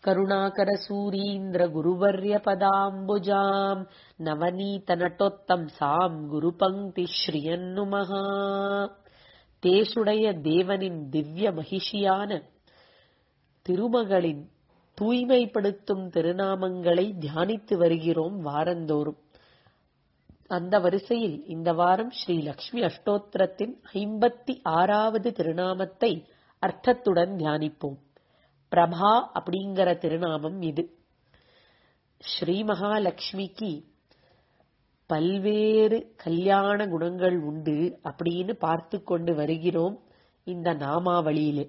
करुणाकरसूरीन्द्रगुरुवर्यपदाम्बुजाम् நவநீதநட்டோத்தம்சாம் குருபங்கி ஸ்ரீயன்னுமகா தேசுடைய தேவனின் திவ்ய மகிஷியான திருமகளின் தூய்மைப்படுத்தும் திருநாமங்களை தியானித்து வருகிறோம் வாரந்தோறும் அந்த வரிசையில் இந்த வாரம் ஸ்ரீ லக்ஷ்மி அஷ்டோத்திரத்தின் ஐம்பத்தி ஆறாவது திருநாமத்தை அர்த்தத்துடன் தியானிப்போம் பிரபா அப்படிங்கிற திருநாமம் இது ஸ்ரீ மகாலட்சுமிக்கு பல்வேறு கல்யாண குணங்கள் உண்டு அப்படின்னு பார்த்து கொண்டு வருகிறோம் இந்த நாமாவளியிலே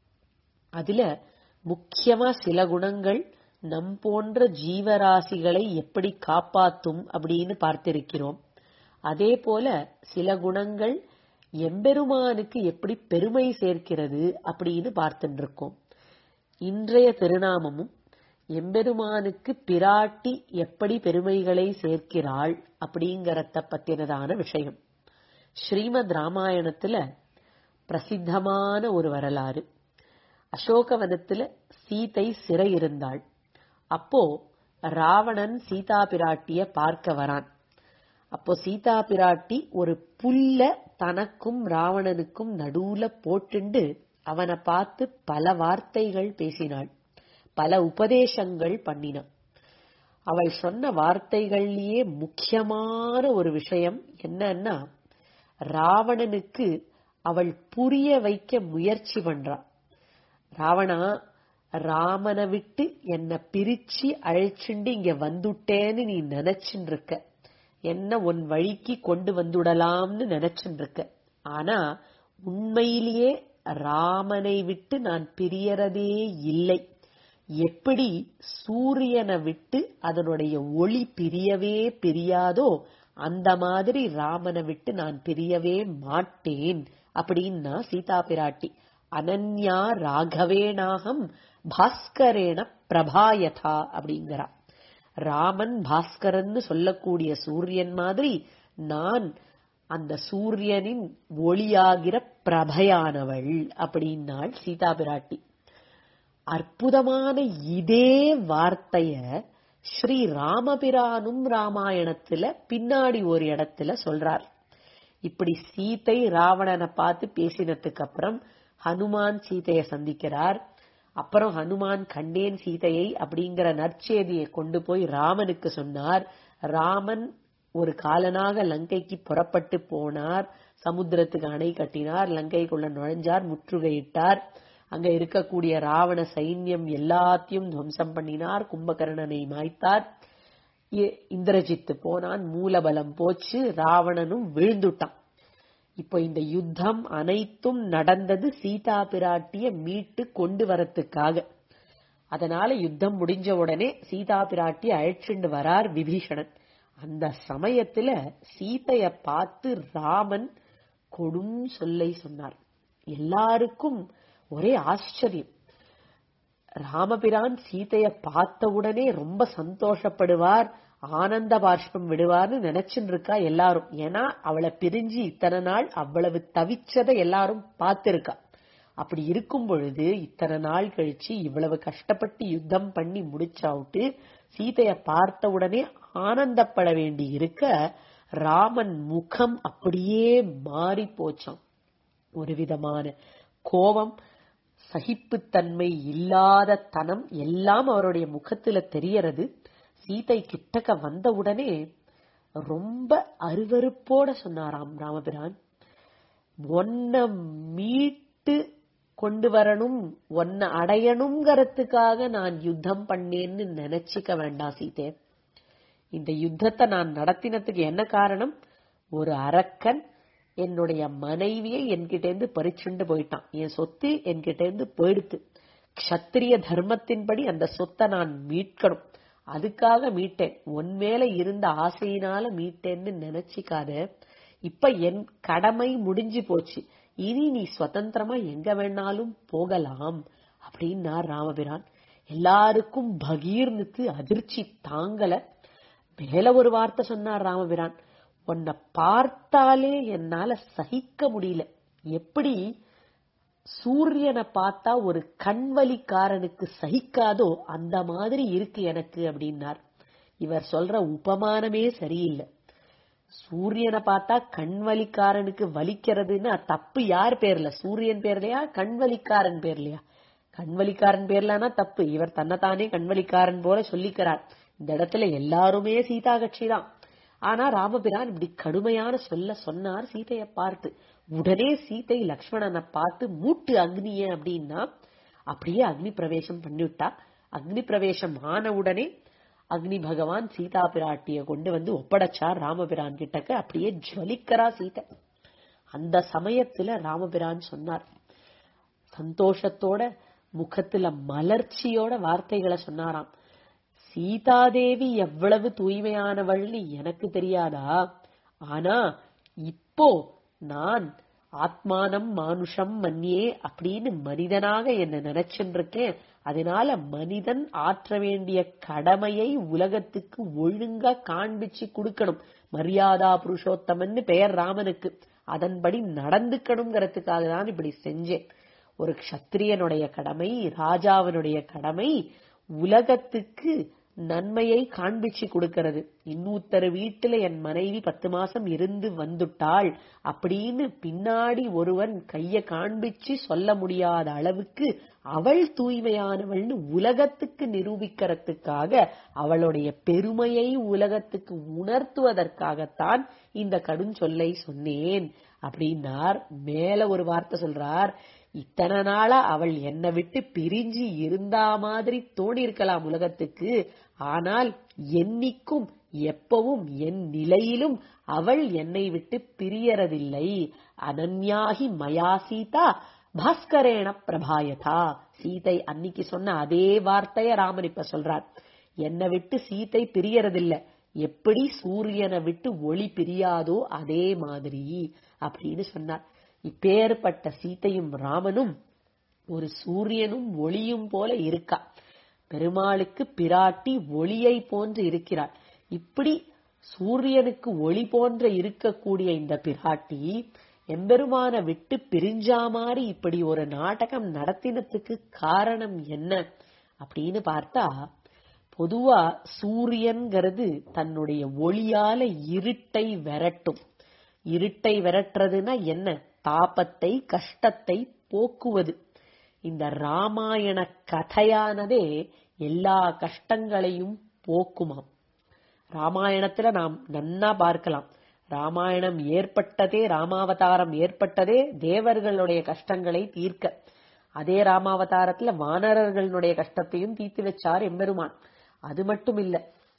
அதுல முக்கியமா சில குணங்கள் நம் போன்ற ஜீவராசிகளை எப்படி காப்பாத்தும் அப்படின்னு பார்த்திருக்கிறோம் அதே போல சில குணங்கள் எம்பெருமானுக்கு எப்படி பெருமை சேர்க்கிறது அப்படின்னு பார்த்துட்டு இருக்கோம் இன்றைய திருநாமமும் எம்பெருமானுக்கு பிராட்டி எப்படி பெருமைகளை சேர்க்கிறாள் அப்படிங்கறத பத்தினதான விஷயம் ஸ்ரீமத் ராமாயணத்துல பிரசித்தமான ஒரு வரலாறு அசோகவனத்துல சீதை சிறை இருந்தாள் அப்போ ராவணன் சீதா பிராட்டிய பார்க்க வரான் அப்போ சீதா பிராட்டி ஒரு புல்ல தனக்கும் ராவணனுக்கும் நடுவுல போட்டுண்டு அவனை பார்த்து பல வார்த்தைகள் பேசினாள் பல உபதேசங்கள் பண்ணினான் அவள் சொன்ன வார்த்தைகள்லயே முக்கியமான ஒரு விஷயம் என்னன்னா ராவணனுக்கு அவள் புரிய வைக்க முயற்சி பண்றா ராவணா ராமனை விட்டு என்ன பிரிச்சு அழைச்சுண்டு இங்க வந்துட்டேன்னு நீ நினைச்சுட்டு இருக்க என்ன உன் வழிக்கு கொண்டு வந்துடலாம்னு நினைச்சுட்டு இருக்க ஆனா உண்மையிலேயே ராமனை விட்டு நான் பிரியறதே இல்லை எப்படி சூரியனை விட்டு அதனுடைய ஒளி பிரியவே பிரியாதோ அந்த மாதிரி ராமனை விட்டு நான் பிரியவே மாட்டேன் அப்படின்னா சீதா பிராட்டி அனன்யா ராகவேனாகம் பாஸ்கரேன பிரபாயதா அப்படிங்கிறா ராமன் பாஸ்கரன் சொல்லக்கூடிய சூரியன் மாதிரி நான் அந்த சூரியனின் ஒளியாகிற பிரபையானவள் அப்படின்னாள் சீதா பிராட்டி அற்புதமான இதே வார்த்தைய ஸ்ரீ ராமபிரானும் ராமாயணத்துல பின்னாடி ஒரு இடத்துல சொல்றார் இப்படி சீதை ராவணனை பார்த்து பேசினதுக்கு அப்புறம் ஹனுமான் சீதையை சந்திக்கிறார் அப்புறம் ஹனுமான் கண்டேன் சீதையை அப்படிங்கிற நற்செய்தியை கொண்டு போய் ராமனுக்கு சொன்னார் ராமன் ஒரு காலனாக லங்கைக்கு புறப்பட்டு போனார் சமுத்திரத்துக்கு அணை கட்டினார் லங்கைக்குள்ள நுழைஞ்சார் முற்றுகையிட்டார் அங்க இருக்கக்கூடிய ராவண சைன்யம் எல்லாத்தையும் துவம்சம் பண்ணினார் கும்பகர்ணனை மாய்த்தார் இந்திரஜித்து போனான் மூலபலம் போச்சு ராவணனும் விழுந்துட்டான் இப்போ இந்த யுத்தம் அனைத்தும் நடந்தது சீதா பிராட்டிய மீட்டு கொண்டு வரத்துக்காக அதனால யுத்தம் முடிஞ்ச உடனே சீதா பிராட்டி அழைச்சிண்டு வரார் விபீஷணன் அந்த சமயத்துல சீதைய பார்த்து ராமன் கொடும் சொல்லை சொன்னார் எல்லாருக்கும் ஒரே ஆச்சரியம் ராமபிரான் சீதைய பார்த்த உடனே ரொம்ப சந்தோஷப்படுவார் ஆனந்த பாஷ்பம் விடுவார்னு நினைச்சுட்டு இருக்கா எல்லாரும் ஏன்னா அவளை பிரிஞ்சு இத்தனை நாள் அவ்வளவு தவிச்சதை எல்லாரும் பார்த்திருக்கா அப்படி இருக்கும் பொழுது இத்தனை நாள் கழிச்சு இவ்வளவு கஷ்டப்பட்டு யுத்தம் பண்ணி முடிச்சாவிட்டு சீதைய பார்த்த உடனே ஆனந்தப்பட வேண்டி இருக்க ராமன் முகம் அப்படியே மாறி போச்சான் ஒரு விதமான கோபம் சகிப்புத்தன்மை இல்லாத தனம் எல்லாம் அவருடைய முகத்துல தெரியறது சீதை கிட்டக்க வந்த உடனே ரொம்ப அருவருப்போட சொன்னாராம் ராமபிரான் ஒன்ன மீட்டு கொண்டு வரணும் ஒன்ன அடையணுங்கிறதுக்காக நான் யுத்தம் பண்ணேன்னு நினைச்சுக்க வேண்டாம் சீதே இந்த யுத்தத்தை நான் நடத்தினதுக்கு என்ன காரணம் ஒரு அரக்கன் என்னுடைய மனைவியை என்கிட்ட இருந்து பறிச்சுண்டு போயிட்டான் என் சொத்து என்கிட்ட இருந்து போயிடுத்து க்ஷத்திரிய தர்மத்தின்படி அந்த சொத்தை நான் மீட்கணும் அதுக்காக மீட்டேன் உன் மேல இருந்த ஆசையினால மீட்டேன்னு நினைச்சிக்காத இப்ப என் கடமை முடிஞ்சு போச்சு இனி நீ சுதந்திரமா எங்க வேணாலும் போகலாம் அப்படின்னார் ராமபிரான் எல்லாருக்கும் பகீர்னுக்கு அதிர்ச்சி தாங்கல மேல ஒரு வார்த்தை சொன்னார் ராமபிரான் உன்னை பார்த்தாலே என்னால சகிக்க முடியல எப்படி சூரியனை பார்த்தா ஒரு கண்வலிக்காரனுக்கு சகிக்காதோ அந்த மாதிரி இருக்கு எனக்கு அப்படின்னார் இவர் சொல்ற உபமானமே சரியில்லை சூரியனை பார்த்தா கண்வலிக்காரனுக்கு வலிக்கிறதுன்னா தப்பு யார் பேர்ல சூரியன் பேர்லயா கண்வலிக்காரன் பேர்லயா கண்வலிக்காரன் பேர்லனா தப்பு இவர் தன்னைத்தானே கண்வலிக்காரன் போல சொல்லிக்கிறார் இந்த இடத்துல எல்லாருமே சீதா கட்சி தான் ஆனா ராமபிரான் இப்படி கடுமையான சொல்ல சொன்னார் சீதைய பார்த்து உடனே சீதை லக்ஷ்மணனை பார்த்து மூட்டு அக்னிய அப்படின்னா அப்படியே அக்னி பிரவேசம் பண்ணிவிட்டா அக்னி பிரவேசம் ஆன உடனே அக்னி பகவான் சீதா பிராட்டிய கொண்டு வந்து ஒப்படைச்சார் ராமபிரான் கிட்டக்க அப்படியே ஜுவலிக்கிறா சீதை அந்த சமயத்துல ராமபிரான் சொன்னார் சந்தோஷத்தோட முகத்துல மலர்ச்சியோட வார்த்தைகளை சொன்னாராம் சீதாதேவி எவ்வளவு தூய்மையானவள்னு எனக்கு தெரியாதா ஆனா இப்போ நான் ஆத்மானம் மானுஷம் மன்னியே அப்படின்னு மனிதனாக என்ன நினைச்சுட்டு இருக்கேன் அதனால மனிதன் ஆற்ற வேண்டிய கடமையை உலகத்துக்கு ஒழுங்கா காண்பிச்சு கொடுக்கணும் மரியாதா புருஷோத்தமன்னு பெயர் ராமனுக்கு அதன்படி நடந்துக்கணுங்கிறதுக்காக தான் இப்படி செஞ்சேன் ஒரு க்ஷத்திரியனுடைய கடமை ராஜாவினுடைய கடமை உலகத்துக்கு நன்மையை காண்பிச்சு கொடுக்கிறது இன்னொருத்தர் வீட்டுல என் மனைவி பத்து மாசம் இருந்து வந்துட்டாள் அப்படின்னு பின்னாடி ஒருவன் கைய காண்பிச்சு சொல்ல முடியாத அளவுக்கு அவள் தூய்மையானவள்னு உலகத்துக்கு நிரூபிக்கிறதுக்காக அவளுடைய பெருமையை உலகத்துக்கு உணர்த்துவதற்காகத்தான் இந்த கடுஞ்சொல்லை சொன்னேன் அப்படின்னார் மேல ஒரு வார்த்தை சொல்றார் இத்தனை நாளா அவள் என்னை விட்டு பிரிஞ்சு இருந்தா மாதிரி தோணி இருக்கலாம் உலகத்துக்கு ஆனால் என்னைக்கும் எப்பவும் என் நிலையிலும் அவள் என்னை விட்டு பிரியறதில்லை அனன்யாகி மயா சீதா பாஸ்கரேண பிரபாயதா சீதை அன்னைக்கு சொன்ன அதே வார்த்தைய ராமன் இப்ப சொல்றார் என்னை விட்டு சீதை பிரியறதில்லை எப்படி சூரியனை விட்டு ஒளி பிரியாதோ அதே மாதிரி அப்படின்னு சொன்னார் இப்பேற்பட்ட சீதையும் ராமனும் ஒரு சூரியனும் ஒளியும் போல இருக்கா பெருமாளுக்கு பிராட்டி ஒளியை போன்று இருக்கிறார் இப்படி சூரியனுக்கு ஒளி போன்ற இருக்கக்கூடிய இந்த பிராட்டி எம்பெருமான விட்டு பிரிஞ்சா மாதிரி இப்படி ஒரு நாடகம் நடத்தினத்துக்கு காரணம் என்ன அப்படின்னு பார்த்தா பொதுவா சூரியன்கிறது தன்னுடைய ஒளியால இருட்டை விரட்டும் இருட்டை விரட்டுறதுன்னா என்ன தாபத்தை கஷ்டத்தை போக்குவது இந்த ராமாயண கதையானதே எல்லா கஷ்டங்களையும் போக்குமாம் ராமாயணத்துல நாம் நன்னா பார்க்கலாம் ராமாயணம் ஏற்பட்டதே ராமாவதாரம் ஏற்பட்டதே தேவர்களுடைய கஷ்டங்களை தீர்க்க அதே ராமாவதாரத்துல வானரர்களுடைய கஷ்டத்தையும் தீர்த்து வச்சார் எம்பெருமான் அது மட்டும் இல்ல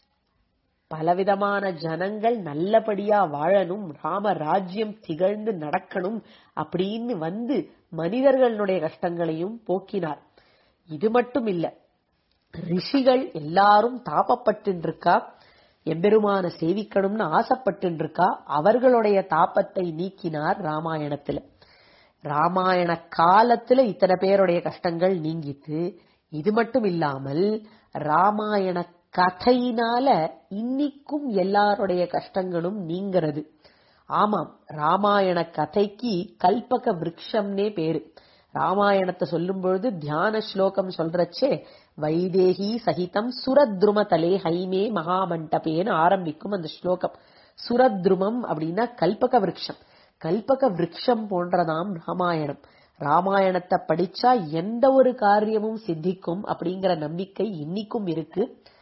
பலவிதமான ஜனங்கள் நல்லபடியா வாழணும் ராம ராஜ்யம் திகழ்ந்து நடக்கணும் அப்படின்னு வந்து மனிதர்களுடைய கஷ்டங்களையும் போக்கினார் இது மட்டும் இல்ல ரிஷிகள் எல்லாரும் தாபப்பட்டு இருக்கா எம்பெருமான சேவிக்கணும்னு ஆசைப்பட்டு இருக்கா அவர்களுடைய தாபத்தை நீக்கினார் ராமாயணத்துல ராமாயண காலத்துல இத்தனை பேருடைய கஷ்டங்கள் நீங்கித்து இது மட்டும் இல்லாமல் ராமாயண கதையினால இன்னிக்கும் எல்லாருடைய கஷ்டங்களும் நீங்கிறது ஆமாம் ராமாயண கதைக்கு கல்பக விரக்ஷம்னே பேரு ராமாயணத்தை சொல்லும் பொழுது தியான ஸ்லோகம் சொல்றச்சே வைதேகி சகிதம் சுரத்ரும தலே ஹைமே மகாமண்டபேன்னு ஆரம்பிக்கும் அந்த ஸ்லோகம் சுரத்ருமம் அப்படின்னா கல்பக விரக்ஷம் கல்பக விரக்ஷம் போன்றதாம் ராமாயணம் ராமாயணத்தை படிச்சா எந்த ஒரு காரியமும் சித்திக்கும் அப்படிங்கிற நம்பிக்கை இன்னிக்கும் இருக்கு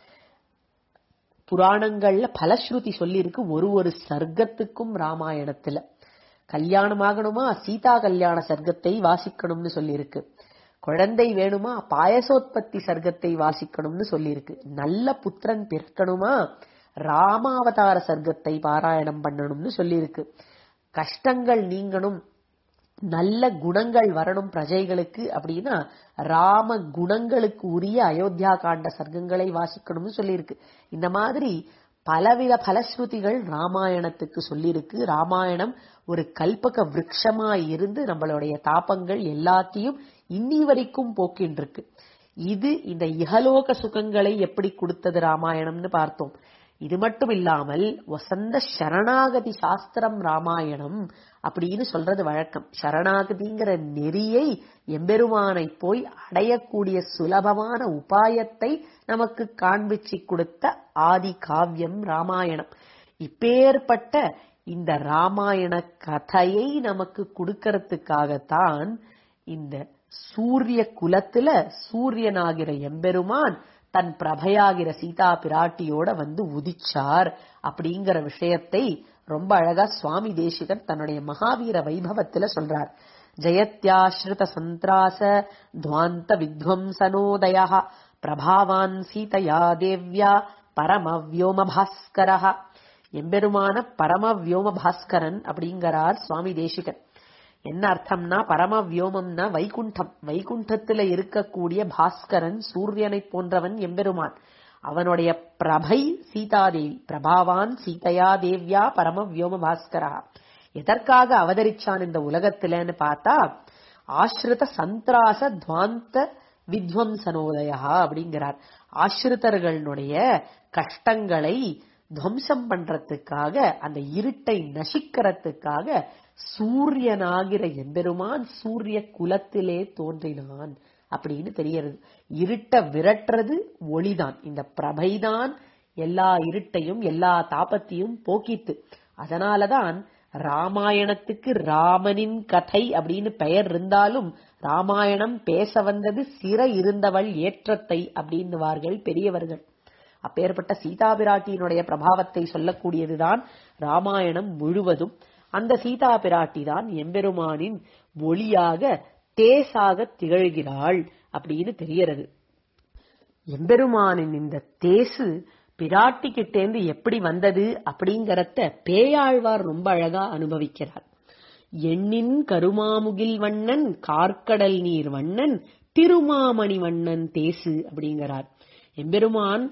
புராணங்கள்ல பலஸ்ருதி சொல்லியிருக்கு ஒரு ஒரு சர்க்கத்துக்கும் ராமாயணத்துல கல்யாணம் ஆகணுமா சீதா கல்யாண சர்க்கத்தை வாசிக்கணும்னு சொல்லியிருக்கு குழந்தை வேணுமா பாயசோத்பத்தி சர்க்கத்தை வாசிக்கணும்னு சொல்லியிருக்கு நல்ல புத்திரன் பிறக்கணுமா ராமாவதார சர்க்கத்தை பாராயணம் பண்ணணும்னு சொல்லியிருக்கு கஷ்டங்கள் நீங்கணும் நல்ல குணங்கள் வரணும் பிரஜைகளுக்கு அப்படின்னா ராம குணங்களுக்கு உரிய அயோத்தியா காண்ட சர்க்கங்களை வாசிக்கணும்னு சொல்லியிருக்கு இந்த மாதிரி பலவித பலஸ்ருதிகள் ராமாயணத்துக்கு சொல்லியிருக்கு ராமாயணம் ஒரு கல்பக விரக்ஷமா இருந்து நம்மளுடைய தாபங்கள் எல்லாத்தையும் இன்னி வரைக்கும் போக்கின்றிருக்கு இது இந்த இகலோக சுகங்களை எப்படி கொடுத்தது ராமாயணம்னு பார்த்தோம் இது மட்டும் இல்லாமல் வசந்த சரணாகதி சாஸ்திரம் ராமாயணம் அப்படின்னு சொல்றது வழக்கம் சரணாகதிங்கிற நெறியை எம்பெருமானை போய் அடையக்கூடிய சுலபமான உபாயத்தை நமக்கு காண்பிச்சு கொடுத்த ஆதி காவியம் ராமாயணம் இப்பேற்பட்ட இந்த ராமாயண கதையை நமக்கு கொடுக்கறதுக்காகத்தான் இந்த சூரிய குலத்துல சூரியனாகிற எம்பெருமான் தன் பிரபையாகிற சீதா பிராட்டியோட வந்து உதிச்சார் அப்படிங்கிற விஷயத்தை ரொம்ப அழகா சுவாமி தேசிகன் தன்னுடைய மகாவீர வைபவத்துல சொல்றார் ஜெயத்யாஸ்ருத சந்திராச துவாந்த வித்வம்சனோதய பிரபாவான் சீதையா தேவ்யா பரம வியோம பாஸ்கரஹ எம்பெருமான பரம வியோம பாஸ்கரன் அப்படிங்கிறார் சுவாமி தேசிகன் என்ன அர்த்தம்னா பரம வியோமம்னா வைகுண்டம் வைகுண்டத்துல இருக்கக்கூடிய பாஸ்கரன் சூரியனை போன்றவன் எம்பெருமான் அவனுடைய பிரபை சீதாதேவி பிரபாவான் சீதையா தேவ்யா பரம வியோம பாஸ்கரா எதற்காக அவதரிச்சான் இந்த உலகத்திலன்னு பார்த்தா ஆசிரித சந்திராச துவாந்த வித்வம்சனோதயா அப்படிங்கிறார் ஆசிரிதர்களுடைய கஷ்டங்களை துவம்சம் பண்றதுக்காக அந்த இருட்டை நசிக்கிறதுக்காக சூரியனாகிற எம்பெருமான் சூரிய குலத்திலே தோன்றினான் அப்படின்னு தெரியறது இருட்ட விரட்டுறது ஒளிதான் இந்த பிரபைதான் எல்லா இருட்டையும் எல்லா தாபத்தையும் போக்கித்து அதனாலதான் ராமாயணத்துக்கு ராமனின் கதை அப்படின்னு பெயர் இருந்தாலும் ராமாயணம் பேச வந்தது சிற இருந்தவள் ஏற்றத்தை அப்படின்னுவார்கள் பெரியவர்கள் அப்பேற்பட்ட சீதா பிராட்டியினுடைய பிரபாவத்தை சொல்லக்கூடியதுதான் ராமாயணம் முழுவதும் அந்த சீதா பிராட்டி தான் எம்பெருமானின் ஒளியாக தேசாக திகழ்கிறாள் அப்படின்னு தெரியறது எம்பெருமானின் இந்த தேசு பிராட்டி கிட்டேந்து எப்படி வந்தது அப்படிங்கறத பேயாழ்வார் ரொம்ப அழகா அனுபவிக்கிறார் எண்ணின் கருமாமுகில் வண்ணன் கார்க்கடல் நீர் வண்ணன் திருமாமணி வண்ணன் தேசு அப்படிங்கிறார் எம்பெருமான்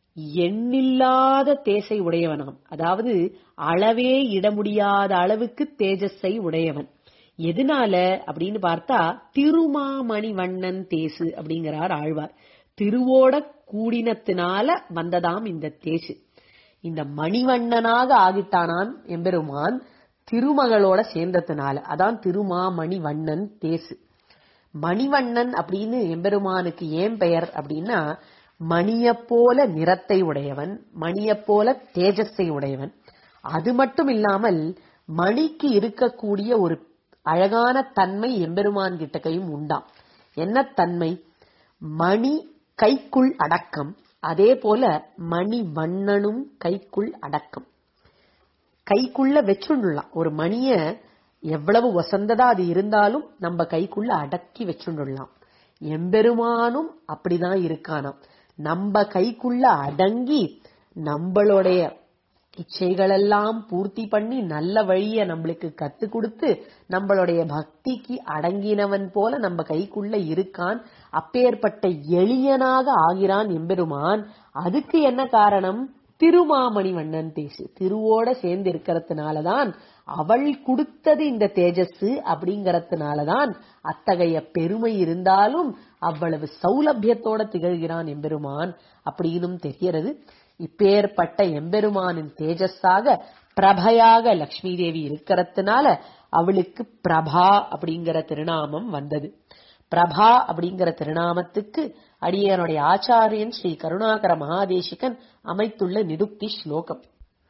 எண்ணில்லாத தேசை உடையவனாம் அதாவது அளவே இட முடியாத அளவுக்கு தேஜஸை உடையவன் எதனால அப்படின்னு பார்த்தா திருமாமணி வண்ணன் தேசு அப்படிங்கிறார் ஆழ்வார் திருவோட கூடினத்தினால வந்ததாம் இந்த தேசு இந்த மணிவண்ணனாக ஆகிட்டானான் எம்பெருமான் திருமகளோட சேர்ந்ததுனால அதான் திருமாமணி வண்ணன் தேசு மணிவண்ணன் அப்படின்னு எம்பெருமானுக்கு ஏன் பெயர் அப்படின்னா மணிய போல நிறத்தை உடையவன் மணிய போல தேஜஸை உடையவன் அது மட்டும் இல்லாமல் மணிக்கு இருக்கக்கூடிய ஒரு அழகான தன்மை எம்பெருமான் கிட்டக்கையும் உண்டாம் என்ன தன்மை மணி கைக்குள் அடக்கம் அதே போல மணி வண்ணனும் கைக்குள் அடக்கம் கைக்குள்ள வச்சுண்டுலாம் ஒரு மணிய எவ்வளவு வசந்ததா அது இருந்தாலும் நம்ம கைக்குள்ள அடக்கி வச்சுண்டுலாம் எம்பெருமானும் அப்படிதான் இருக்கானாம் நம்ம கைக்குள்ள அடங்கி நம்மளுடைய இச்சைகளெல்லாம் பூர்த்தி பண்ணி நல்ல வழிய நம்மளுக்கு கத்து கொடுத்து நம்மளுடைய பக்திக்கு அடங்கினவன் போல நம்ம கைக்குள்ள இருக்கான் அப்பேற்பட்ட எளியனாக ஆகிறான் எம்பெருமான் அதுக்கு என்ன காரணம் திருமாமணி வண்ணன் தேசு திருவோட சேர்ந்து இருக்கிறதுனாலதான் அவள் கொடுத்தது இந்த தேஜஸ் அப்படிங்கறதுனாலதான் அத்தகைய பெருமை இருந்தாலும் அவ்வளவு சௌலபியத்தோட திகழ்கிறான் எம்பெருமான் அப்படின்னும் தெரியறது இப்பேற்பட்ட எம்பெருமானின் தேஜஸாக பிரபையாக லக்ஷ்மி தேவி இருக்கிறதுனால அவளுக்கு பிரபா அப்படிங்கிற திருநாமம் வந்தது பிரபா அப்படிங்கிற திருநாமத்துக்கு அடியனுடைய ஆச்சாரியன் ஸ்ரீ கருணாகர மகாதேசிகன் அமைத்துள்ள நிருக்தி ஸ்லோகம்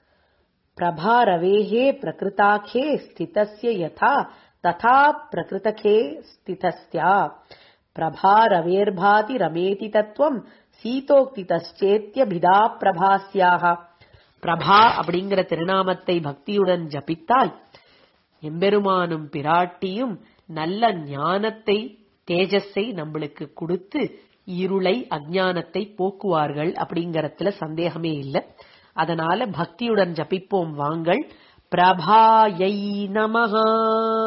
பிரபா ரவேஹே பிரகிருதாखे ஸ்திதஸ்ய யதா ததா பிரகிருதகே ஸ்திதஸ்யா பிரபா ரவேர்பாதி ரமேதி தத்துவம் சீதோக்திதச்சேத்தியபிதா பிரபாஸ்யாக பிரபா அப்படிங்கிற திருநாமத்தை பக்தியுடன் ஜபித்தால் எம்பெருமானும் பிராட்டியும் நல்ல ஞானத்தை தேஜஸை நம்மளுக்கு கொடுத்து இருளை அஜானத்தை போக்குவார்கள் அப்படிங்கறதுல சந்தேகமே இல்லை அதனால பக்தியுடன் ஜபிப்போம் வாங்கள் பிரபாயை நமஹா